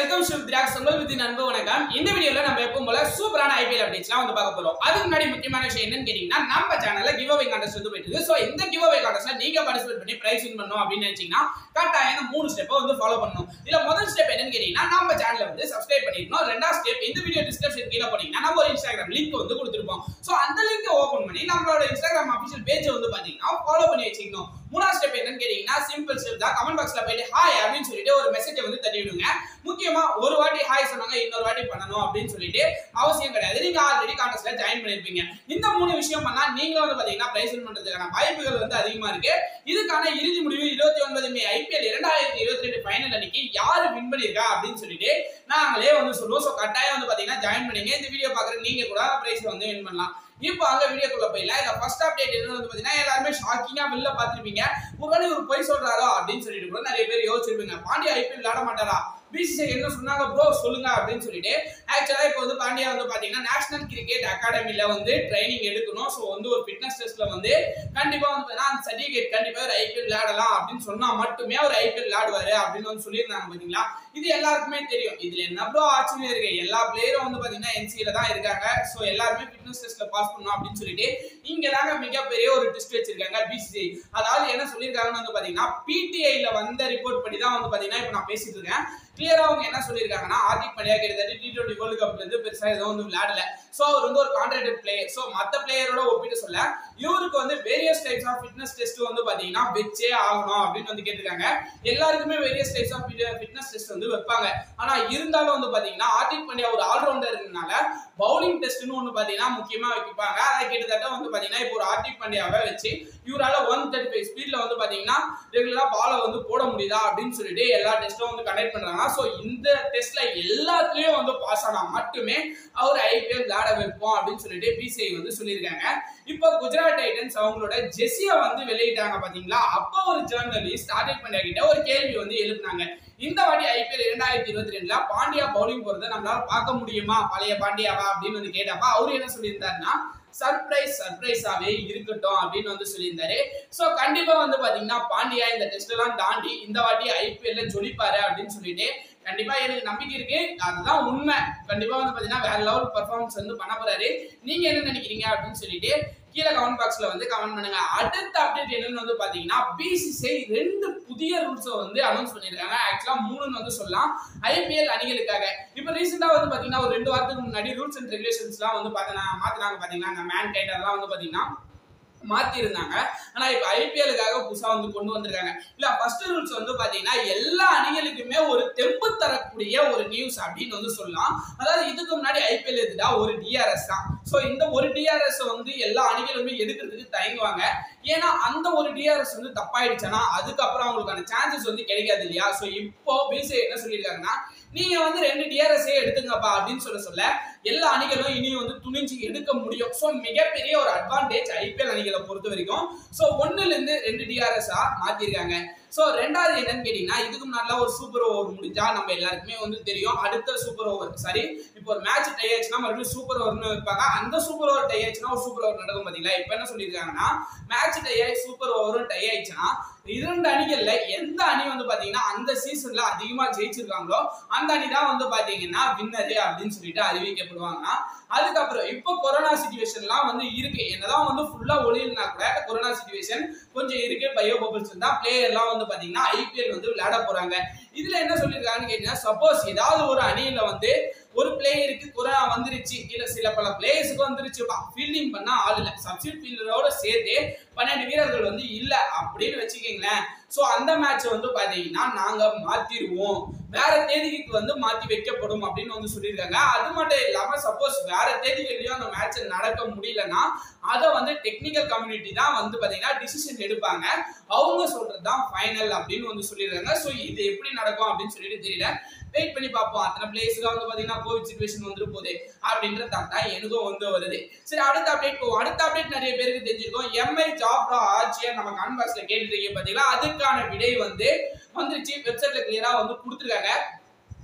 welcome ஷூ திராக் சொங்கல் வித் அன்பு வணக்கம் இந்த வீடியோல நம்ம எப்பவும் போல சூப்பரான ஐபிஎல் அப்டேட்ஸ்லாம் வந்து பார்க்க போறோம் அதுக்கு முன்னாடி முக்கியமான விஷயம் என்னன்னு கேட்டீங்கன்னா நம்ம சேனல்ல கிவ் அவே கான்டெஸ்ட் வந்து போயிட்டு இருக்கு சோ இந்த கிவ் அவே கான்டெஸ்ட்ல நீங்க பார்ட்டிசிபேட் பண்ணி பிரைஸ் வின் பண்ணணும் அப்படின்னு நினைச்சீங்கன்னா கரெக்டாக இந்த மூணு ஸ்டெப்பை வந்து ஃபாலோ பண்ணணும் இதுல முதல் ஸ்டெப் என்னன்னு கேட்டீங்கன்னா நம்ம சேனலை வந்து சப்ஸ்கிரைப் பண்ணிருக்கணும் ரெண்டாவது ஸ்டெப் இந்த வீடியோ டிஸ்கிரிப்ஷன் கீழே போனீங்கன்னா நம்ம ஒரு இன்ஸ்டாகிராம் லிங்க் வந்து கொடுத்துருப்போம் சோ அந்த லிங்க் ஓபன் பண்ணி நம்மளோட இன்ஸ்டாகிராம் அபிஷியல் பேஜ் வந்து பாத்தீங்கன்னா ஃபாலோ பண்ணி வச்சுக்கணும் மூணாவது ஸ்டெப் என்னன்னு கேட்டீங்கன்னா சிம்பிள் ஸ்டெப் தான் கமெண்ட் பாக்ஸ்ல போயிட்டு ஹாய் அப்படின்னு சொல்லிட்டு ஒரு மெசேஜ் வந்து தட்டி விடுங்க முக்கியமா ஒரு வாட்டி ஹாய் சொன்னாங்க இன்னொரு வாட்டி பண்ணணும் அப்படின்னு சொல்லிட்டு அவசியம் கிடையாது நீங்க ஆல்ரெடி கான்டெஸ்ட்ல ஜாயின் பண்ணிருப்பீங்க இந்த மூணு விஷயம் பண்ணா நீங்களும் வந்து பாத்தீங்கன்னா பிரைஸ் வின் பண்றதுக்கான வாய்ப்புகள் வந்து அதிகமா இருக்கு இதுக்கான இறுதி முடிவு இருபத்தி ஒன்பது மே ஐபிஎல் இரண்டாயிரத்தி இருபத்தி ரெண்டு ஃபைனல் அன்னைக்கு யாரு வின் பண்ணிருக்கா அப்படின்னு சொல்லிட்டு நாங்களே வந்து சொல்லுவோம் ஸோ கட்டாயம் வந்து பாத்தீங்கன்னா ஜாயின் பண்ணீங்க இந்த வீடியோ பாக்குற நீங்க கூட பிரைஸ் வந்து வின் பண்ணலாம் இப்போ அங்க வீடியோக்குள்ள போயிடலாம் இந்த ஃபர்ஸ்ட் அப்டேட் என்ன வந்து பாத்தீங்கன்னா எல்லாருமே ஷாக்கிங்கா வெளில பாத்திருப்பீங்க ஒருவேளை ஒரு பொய் சொல்றாரோ அப்படின்னு சொல்லிட்டு கூட நிறைய பேர் யோசிச்சிருப்பீங்க பாண்டியா ஐபிஎல் விளையாட மாட்டாரா பிசிசிஐ என்ன சொன்னாங்க ப்ரோ சொல்லுங்க அப்படின்னு சொல்லிட்டு ஆக்சுவலா இப்போ வந்து பாண்டியா வந்து பாத்தீங்கன்னா நேஷனல் கிரிக்கெட் அகாடமில வந்து ட்ரைனிங் எடுக்கணும் ஸோ வந்து ஒரு ஃபிட்னஸ் டெஸ்ட்ல வந்து கண்டிப்பா வந்து பாத்தீங்கன்னா அந்த சர்டிபிகேட் கண்டிப்பா ஒரு ஐபிஎல் விளையாடலாம் அப்படின்னு சொன்னா மட்டுமே ஒரு ஐபிஎல் விளையாடுவாரு அப்படின்னு வந்து சொல்லியிருந்தாங்க பாத்தீங்களா இது எல்லாருக்குமே தெரியும் இதுல என்ன ப்ரோ ஆச்சரியம் இருக்கு எல்லா பிளேயரும் வந்து பாத்தீங்கன்னா என்சியில தான் இருக்காங்க ஸோ எல்லாருமே ஃபிட்னஸ் டெஸ்ட்ல பாஸ் பண்ணணும் அப்படின்னு சொல்லிட்டு இங்க தாங்க மிகப்பெரிய ஒரு டெஸ்ட் வச்சிருக்காங்க பிசிசிஐ அதாவது என்ன சொல்லியிருக்காங்கன்னு வந்து பாத்தீங்கன்னா பிடிஐல வந்த ரிப்போர்ட் படி தான் வந்து பாத்தீங்கன்னா இப்போ நான் பேசிட்டு இருக்கேன் கிளியரா அவங்க என்ன சொல்லியிருக்காங்கன்னா ஹார்திக் பாண்டியா கிட்டத்தட்ட டி டுவெண்டி வேர்ல்டு கப்ல இருந்து பெருசா எதுவும் வந்து விளையாடல சோ அவர் வந்து ஒரு கான்ட்ராக்டட் பிளேயர் சோ மத்த பிளேயரோட ஒப்பிட்டு சொல்ல இவருக்கு வந்து various types of fitness test வந்து பாத்தீங்கன்னா வச்சே ஆகணும் அப்படின்னு வந்து கேட்டிருக்காங்க எல்லாருக்குமே various types of fitness test வந்து வைப்பாங்க ஆனா இருந்தாலும் வந்து பாத்தீங்கன்னா ஹார்திக் பாண்டியா ஒரு ஆல்ரவுண்டர்னால பவுலிங் டெஸ்ட்னு ஒன்று பார்த்தீங்கன்னா முக்கியமாக வைப்பாங்க அதை கிட்டத்தட்ட வந்து பார்த்தீங்கன்னா இப்போ ஒரு ஹார்திக் பாண்டியாவை வச்சு இவரால் ஒன் தேர்ட்டி ஃபைவ் ஸ்பீடில் வந்து பார்த்தீங்கன்னா ரெகுலராக பாலை வந்து போட முடியுதா அப்படின்னு சொல்லிட்டு எல்லா டெஸ்ட்டும் வந்து கண்டக்ட் பண்ணுறாங்க ஸோ இந்த டெஸ்ட்ல எல்லாத்துலேயும் வந்து பாஸ் ஆனால் மட்டுமே அவர் ஐபிஎல் விளையாட வைப்போம் அப்படின்னு சொல்லிட்டு பிசிஐ வந்து சொல்லியிருக்காங்க இப்போ குஜராத் டைட்டன்ஸ் அவங்களோட ஜெஸியை வந்து வெளியிட்டாங்க பார்த்தீங்களா அப்போ ஒரு ஜேர்னலிஸ்ட் ஹார்திக் பாண்டியா கிட்ட ஒரு கேள்வி வந்து எழுப்புனாங்க இந்த வாட்டி ஐபிஎல் இரண்டாயிரத்தி இருபத்தி ரெண்டுல பாண்டியா பவுலிங் போறதை நம்மளால பார்க்க முடியுமா பழைய பாண்டியாவா அப்படின்னு வந்து கேட்டப்ப அவரு என்ன சொல்லியிருந்தாருன்னா சர்ப்ரைஸ் சர்ப்ரைஸாவே இருக்கட்டும் அப்படின்னு வந்து சொல்லியிருந்தாரு சோ கண்டிப்பா வந்து பாத்தீங்கன்னா பாண்டியா இந்த டெஸ்ட் எல்லாம் தாண்டி இந்த வாட்டி ஐபிஎல்ல ஜொலிப்பாரு அப்படின்னு சொல்லிட்டு கண்டிப்பா எனக்கு நம்பிக்கை இருக்கு அதுதான் உண்மை கண்டிப்பா வந்து பாத்தீங்கன்னா வேற லெவல் பர்ஃபார்மன்ஸ் வந்து பண்ண போறாரு நீங்க என்ன நினைக்கிறீங்க அப்படின்னு சொல்லிட்டு கீழே கமெண்ட் பாக்ஸ்ல வந்து கமெண்ட் பண்ணுங்க அடுத்த அப்டேட் என்னன்னு வந்து பாத்தீங்கன்னா பிசிசிஐ ரெண்டு புதிய ரூல்ஸை வந்து அனௌன்ஸ் பண்ணிருக்காங்க ஆக்சுவலா மூணுன்னு வந்து சொல்லலாம் ஐபிஎல் அணிகளுக்காக இப்போ ரீசெண்டா வந்து பாத்தீங்கன்னா ஒரு ரெண்டு வாரத்துக்கு முன்னாடி ரூல்ஸ் அண்ட் ரெகுலேஷன்ஸ்லாம் வந்து பார்த்தா மாத்தினாங்க பாத்தீங்கன்னா அந்த மேன் கைண்டர்லாம் வந்து பாத்தீங்கன்னா மாத்தி இருந்தாங்க ஆனா இப்ப ஐபிஎலுக்காக புதுசா வந்து கொண்டு வந்திருக்காங்க இல்ல ஃபர்ஸ்ட் ரூல்ஸ் வந்து பாத்தீங்கன்னா எல்லா அணிகளுக்குமே ஒரு தெம்பு தரக்கூடிய ஒரு நியூஸ் அப்படின்னு வந்து சொல்லலாம் அதாவது இதுக்கு முன்னாடி ஐபிஎல் எதுடா ஒரு டிஆர்எஸ் தான் சோ இந்த ஒரு டிஆர்எஸ் வந்து எல்லா அணிகளுமே எடுக்கிறதுக்கு தயங்குவாங்க ஏன்னா அந்த ஒரு டிஆர்எஸ் வந்து தப்பாயிடுச்சுன்னா அதுக்கப்புறம் அவங்களுக்கான சான்சஸ் வந்து கிடைக்காது இல்லையா சோ இப்போ பிசிஐ என்ன சொல்லியிருக்காங்கன்னா நீங்க வந்து ரெண்டு டிஆர்எஸ்ஏ எடுத்துங்கப்பா அப்படின்னு சொல்ல சொல்ல எல்லா அணிகளும் இனி வந்து துணிஞ்சு எடுக்க முடியும் ஸோ மிகப்பெரிய ஒரு அட்வான்டேஜ் ஐபிஎல் அணிகளை பொறுத்த வரைக்கும் ஸோ ஒன்னுல இருந்து ரெண்டு டிஆர்எஸ்ஆ மாத்திருக்காங்க ஸோ ரெண்டாவது என்னன்னு கேட்டீங்கன்னா இதுக்கு முன்னாடிலாம் ஒரு சூப்பர் ஓவர் முடிஞ்சா நம்ம எல்லாருக்குமே வந்து தெரியும் அடுத்த சூப்பர் ஓவர் சாரி இப்போ ஒரு மேட்ச் டை ஆச்சுன்னா மறுபடியும் சூப்பர் ஓவர்னு வைப்பாங்க அந்த சூப்பர் ஓவர் டை ஆச்சுன்னா ஒரு சூப்பர் ஓவர் நடக்கும் பார்த்தீங்களா இப்போ என்ன சொல்லியிருக்காங்கன்னா மேட்ச் டை ஆகி சூப்பர் ஓவரும் டை ஆயிடுச்சுன்னா இரண்டு அணிகள்ல எந்த அணி வந்து பாத்தீங்கன்னா அந்த சீசன்ல அதிகமா ஜெயிச்சிருக்காங்களோ அந்த அணி தான் வந்து பாத்தீங்கன்னா வின்னரு அப்படின்னு சொல்லிட்டு அறிவிக்கப்படுவாங்கன்னா அதுக்கப்புறம் இப்போ கொரோனா சுச்சுவேஷன்லாம் வந்து இருக்கு என்னதான் வந்து ஃபுல்லா ஒளியில்னா கூட கொரோனா சுச்சுவேஷன் கொஞ்சம் இருக்கு பயோ பபிள்ஸ் தான் பிளேயர்லாம் வந்து பாத்தீங்கன்னா ஐபிஎல் வந்து விளையாட போறாங்க இதுல என்ன சொல்லியிருக்காங்கன்னு கேட்டீங்கன்னா சப்போஸ் ஏதாவது ஒரு அணியில வந்து ஒரு பிளேயருக்கு கொரோனா வந்துருச்சு இல்ல சில பல பிளேயர்ஸுக்கு வந்துருச்சுப்பா ஃபீல்டிங் பண்ணா ஆள் இல்ல சப்ஸ்டியூட் ஃபீல்டரோட சேர்த்து பன்னெண்டு வீரர்கள் வந்து இல்ல அப்படின்னு வச்சுக்கோங்களேன் சோ அந்த மேட்ச் வந்து பாத்தீங்கன்னா நாங்க மாத்திருவோம் வேற தேதிக்கு வந்து மாத்தி வைக்கப்படும் அப்படின்னு வந்து சொல்லியிருக்காங்க அது மட்டும் இல்லாம சப்போஸ் வேற தேதிகள்லயும் அந்த மேட்ச் நடக்க முடியலன்னா அதை வந்து டெக்னிக்கல் கம்யூனிட்டி தான் வந்து பாத்தீங்கன்னா டிசிஷன் எடுப்பாங்க அவங்க சொல்றது தான் ஃபைனல் அப்படின்னு வந்து சொல்லியிருக்காங்க ஸோ இது எப்படி நடக்கும் அப்படின்னு சொல்லிட்டு தெரியல வெயிட் பண்ணி பார்ப்போம் அத்தனை பிளேஸ்க்கு வந்து பாத்தீங்கன்னா கோவிட் சுச்சுவேஷன் வந்துட்டு போகுது அப்படின்ற தான் தான் எனக்கும் வந்து வருது சரி அடுத்த அப்டேட் போவோம் அடுத்த அப்டேட் நிறைய பேருக்கு தெரிஞ்சிருக்கும் எம்ஐ ஜாப்ரா ஆட்சியர் நம்ம கான்பாக்ஸ்ல கேட்டுருக்கீங்க பாத்தீங்களா அதுக்கான விடை வந்து வந்துருச்சு வெப்சைட்ல கிளியரா வந்து கொடுத்துருக்காங்க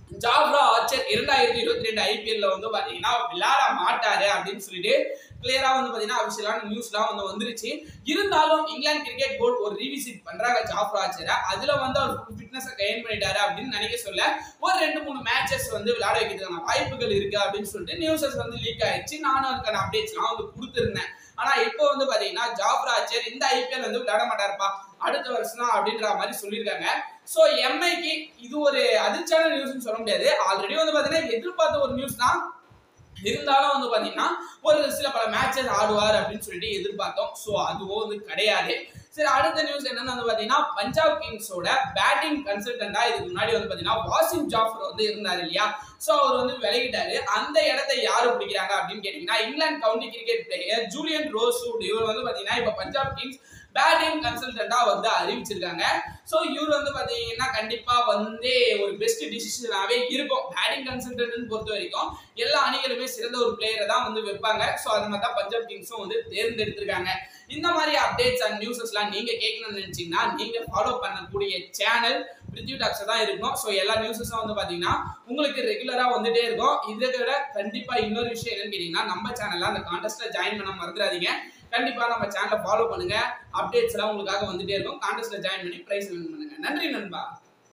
ஜாஃப்ரா ஆர்ச்சர் இரண்டாயிரத்தி இருபத்தி ரெண்டு ஐபிஎல்ல வந்து பாத்தீங்கன்னா விளையாட மாட்டாரு அப்படின்னு சொல்லிட்டு கிளியரா வந்து பாத்தீங்கன்னா அபிஷியலான நியூஸ்லாம் வந்து வந்துருச்சு இருந்தாலும் இங்கிலாந்து கிரிக்கெட் போர்டு ஒரு ரீவிசிட் பண்றாங்க ஜாஃப்ரா ஆர்ச்சரை அதுல வந்து அவர் ஃபிட்னஸை கைன் பண்ணிட்டாரு அப்படின்னு நினைக்க சொல்ல ஒரு ரெண்டு மூணு மேட்சஸ் வந்து விளையாட வைக்கிறதுக்கான வாய்ப்புகள் இருக்கு அப்படின்னு சொல்லிட்டு நியூஸஸ் வந்து லீக் ஆயிடுச்சு நானும் அதுக்கான அப்டேட்ஸ்லாம் வந்து கொடுத்துருந்தேன் ஆனா இப்போ வந்து பாத்தீங்கன்னா ஜாஃப்ரா ஆர்ச்சர் இந்த ஐபிஎல் வந்து விளையாட மாட்டாருப்பா அடுத்த வருஷம் தான் அப்படின்ற மாதிரி சொல்லியிருக்காங்க சோ எம்ஐக்கு இது ஒரு அதிர்ச்சியான நியூஸ்னு சொல்ல முடியாது ஆல்ரெடி வந்து பாத்தீங்கன்னா எதிர்பார்த்த ஒரு நியூஸ் தான் இருந்தாலும் வந்து பாத்தீங்கன்னா ஒரு சில பல மேட்சஸ் ஆடுவார் அப்படின்னு சொல்லிட்டு எதிர்பார்த்தோம் ஸோ அதுவும் வந்து கிடையாது சரி அடுத்த நியூஸ் என்னன்னு வந்து பாத்தீங்கன்னா பஞ்சாப் கிங்ஸோட பேட்டிங் கன்சல்டண்டா இதுக்கு முன்னாடி வந்து பாத்தீங்கன்னா வாசிம் ஜாஃபர் வந்து இருந்தாரு இல்லையா சோ அவர் வந்து விலகிட்டாரு அந்த இடத்தை யாரு பிடிக்கிறாங்க அப்படின்னு கேட்டீங்கன்னா England county cricket player Julian ரோசூட் இவர் வந்து பாத்தீங்கன்னா இப்ப பஞ்சாப் கிங்ஸ் பேட்டிங் கன்சல்டண்டா வந்து அறிவிச்சிருக்காங்க ஸோ இவர் வந்து பாத்தீங்கன்னா கண்டிப்பா வந்து ஒரு பெஸ்ட் டிசிஷனாவே இருக்கும் பேட்டிங் கன்சல்டன்ட் பொறுத்த வரைக்கும் எல்லா அணிகளுமே சிறந்த ஒரு பிளேயரை தான் வந்து வைப்பாங்க ஸோ அது மாதிரி தான் பஞ்சாப் கிங்ஸும் வந்து தேர்ந்தெடுத்திருக்காங்க இந்த மாதிரி அப்டேட்ஸ் அண்ட் நியூஸஸ்லாம் நீங்க கேட்கணும்னு நினைச்சீங்கன்னா நீங்க ஃபாலோ பண்ணக்கூடிய சேனல் பிரித்யூ டாக்ஸ் தான் இருக்கும் ஸோ எல்லா நியூஸஸும் வந்து பாத்தீங்கன்னா உங்களுக்கு ரெகுலரா வந்துட்டே இருக்கும் இதை விட கண்டிப்பா இன்னொரு விஷயம் என்னன்னு கேட்டீங்கன்னா நம்ம சேனல்ல அந்த கான்டெஸ்ட்ல ஜாயின் பண்ண மறந்துடாதீங்க கண்டிப்பா நம்ம சேனலை ஃபாலோ பண்ணுங்க அப்டேட்ஸ் எல்லாம் உங்களுக்காக வந்துட்டே இருக்கும் கான்டெஸ்ட்ல ஜாயின் பண்ணி பிரைஸ் வின் பண்ணுங்க நன்றி நண்பா